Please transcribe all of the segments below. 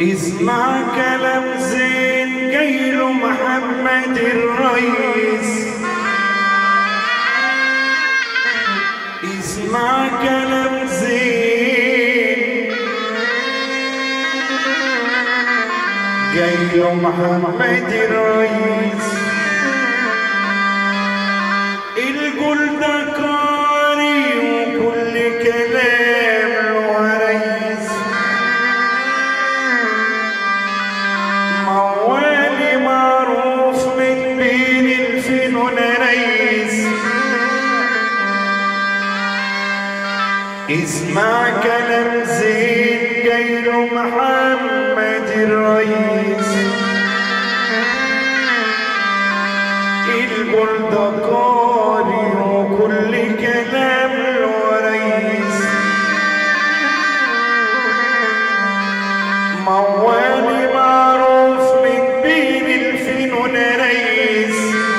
اسمع كلام زين جايله محمد الرئيس اسمع كلام زين جايله محمد الرئيس الجول ده قاري وكل كلام له ريس موالي معروف من بين الفنون ريس اسمع كلام زين جايله محمد الرئيس البرتقالي وكل كلام له ريس موالي معروف من بين الفنون ريس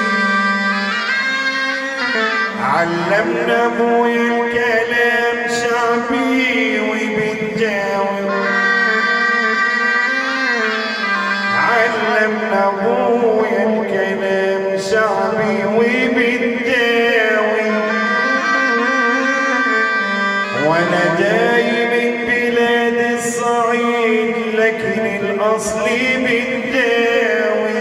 علمنا ابويا الكلام شعبي وبنجاوب علمنا ابويا الكلام شعبي وبنجاوب وانا جاي من بلاد الصعيد لكن الاصل بنجاوب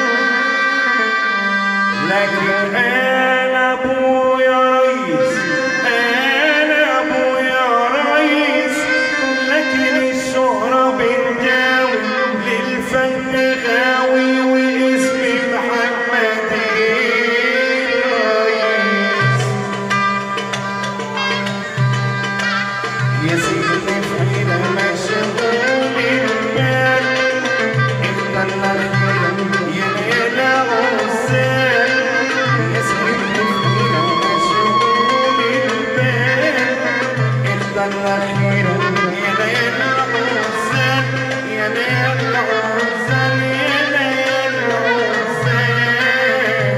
لكن انا ابويا ريس انا ابويا ريس لكن الشهرة بنجاوي للفن غاوي واسمي محمد الريس يا سيدي فينا مشغول البال اختلنا الخير يا ليل عزال يا سيدي فينا مشغول البال اختلنا الخير يا ليل عزال يا ليل عزال يا ليل عزال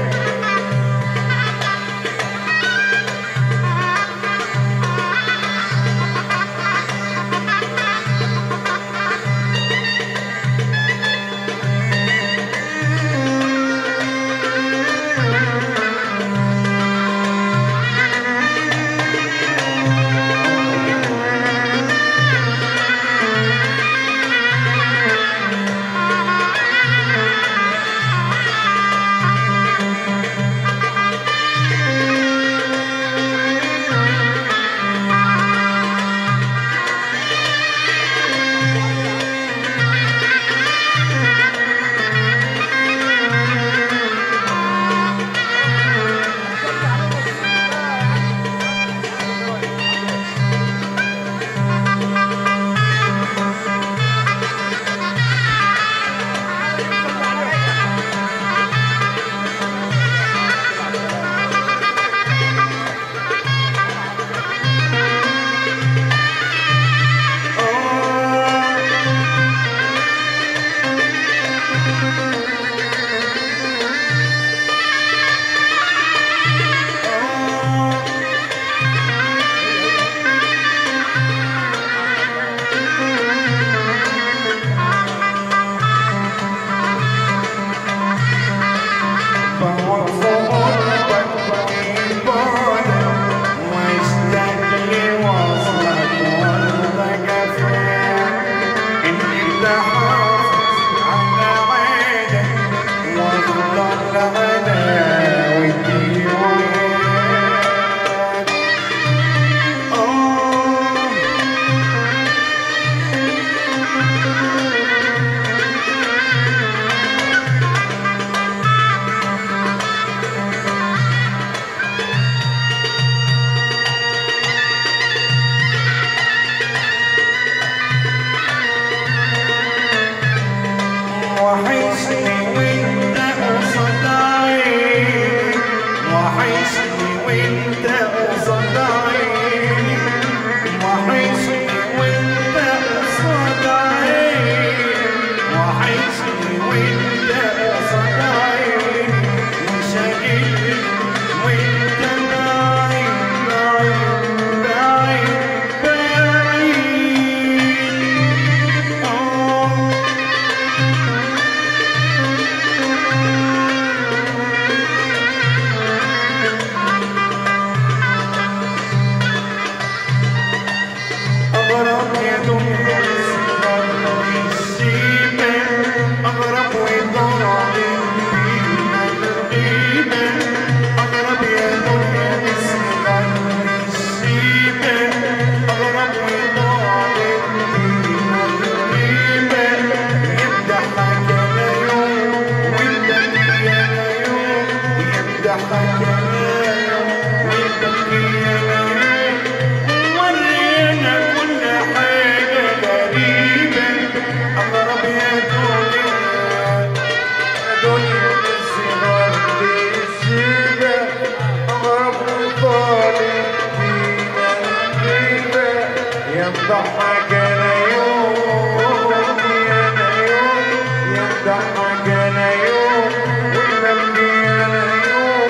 ضحك انا يوم يا انا يوم يا ضحك انا يوم والبكي انا يوم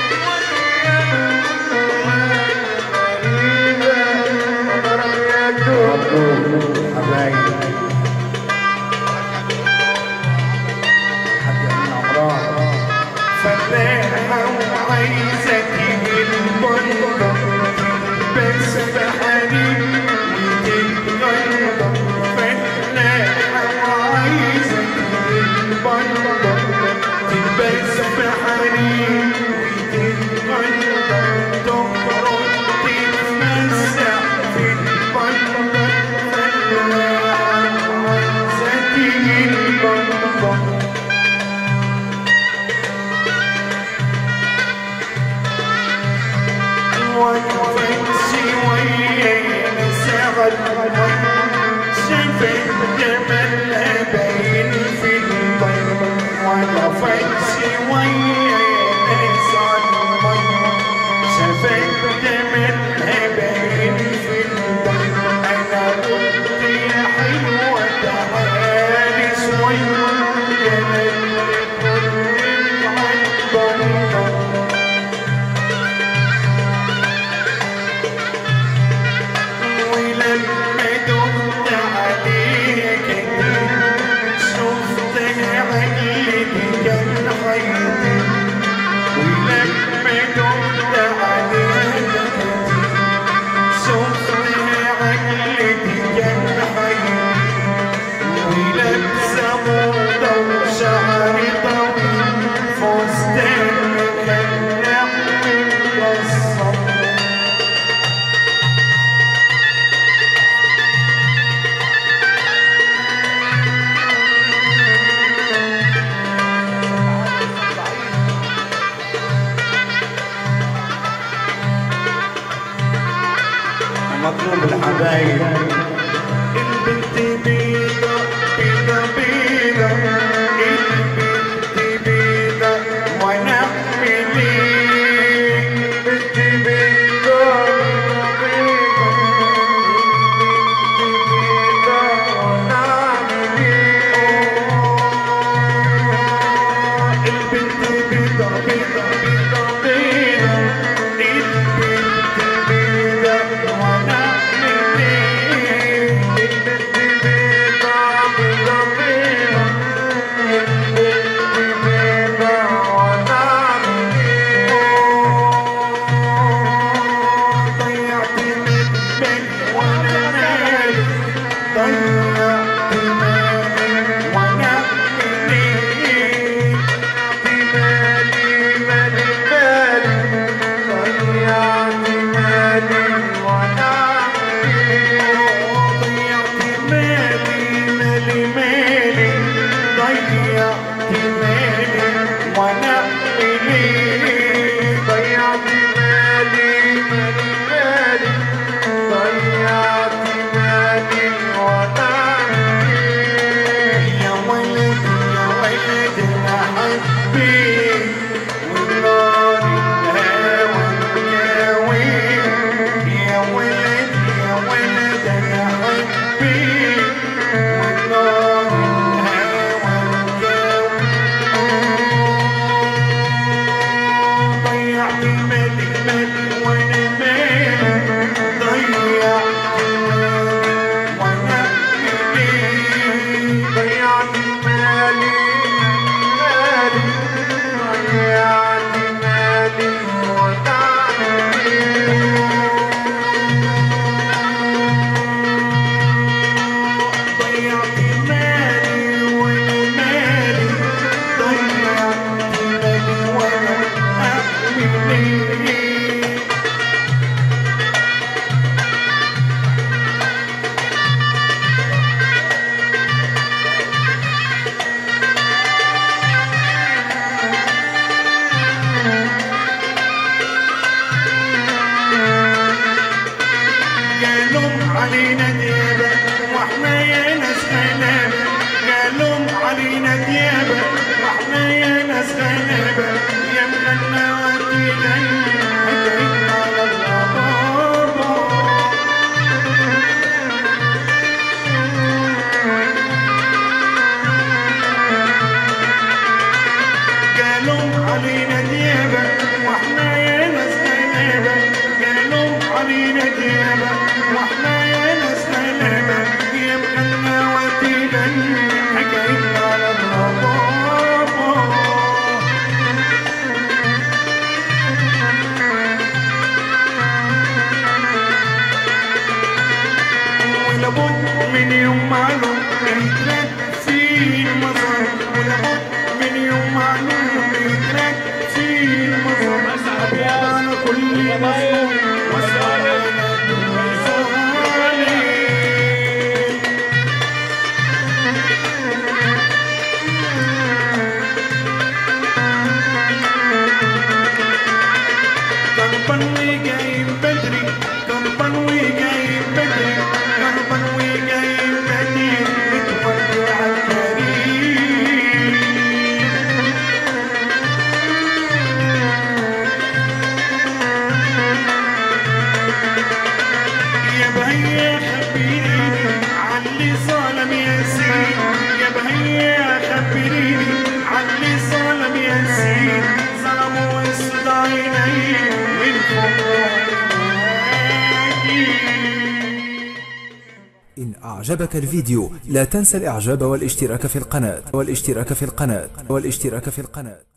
حبايبي فلاحة وعايزة تيجي البندق بس بحريم وتتغير فلاحة وعايزة تيجي البندق تلبس بحريم وتتغير تخرج تتمسح في البندق فلاحة وعايزة تيجي البندق وقفت شوية نسغل شفت جمالها باين في الضي وقفت شوية نسغل شفت جمالها باين في الضي أنا قلت يا حلوة تعالي شوية جمال كل عالضي ولما دمت عليك شفت عقلك كان حيدي ولما دمت عليك شفت عقلك كان حيدي ولابسة موضة وشعر طويل فستان كان نعمل والصبر مطلوب الحبايب البنت بيضة بيضة بيضة البنت بيضة وانا اعمل ايه البنت بيضة بيضة بيضة وانا اعمل ايه البنت بيضة بيضة بيضة بيضة البنت بيضة وانا اعمل ايه البنت بيضة بيضة بيضة البنت بيضة وانا اعمل ايه ضيعت من وانا مالي ضيعت مالي وانا اعمل ايه مالي مالي مالي ضيعت مالي وانا ضيعت مالي مالي مالي ضيعت مالي وانا ضيعت مالي مالي مالي ضيعت مالي وانا يا ولد يا ولد انا حبيت والنار الهوى مجاوي يا ولد يا ولد انا حبيت والنار الهوى مجاوي ضيعت مالي مالي وانا مالي ضيعت مالي وانا مالي ضيعت مالي مالي ضيعت مالي وانا ضيعت مالي وانا مالي ضيعت مالي وانا اعمل ايه قالوا علينا ديابة واحنا يا ناس غلابة قالوا علينا ديابة واحنا يا ناس غلابة يا مغنى وكيلا هدعينا على الغرابة علينا ديابة واحنا يا ناس غلابة يا مغنى وتغني حكايتنا على الربابة ولابد من يوم معلوم يترك في المزار ولابد من يوم معلوم يترك في المزار أبيض على كل مظلوم واسمع على كل ظالم كربان وجاي بدري كربان وجاي بدري كربان وجاي بدري بتودع الكريم يا بهيا خبريني علي ظلم ياسين يا بهيا خبريني علي ظلم ياسين ظلموا وسط عيني من فوق إن أعجبك الفيديو لا تنسى الإعجاب والاشتراك في القناة والاشتراك في القناة والاشتراك في القناة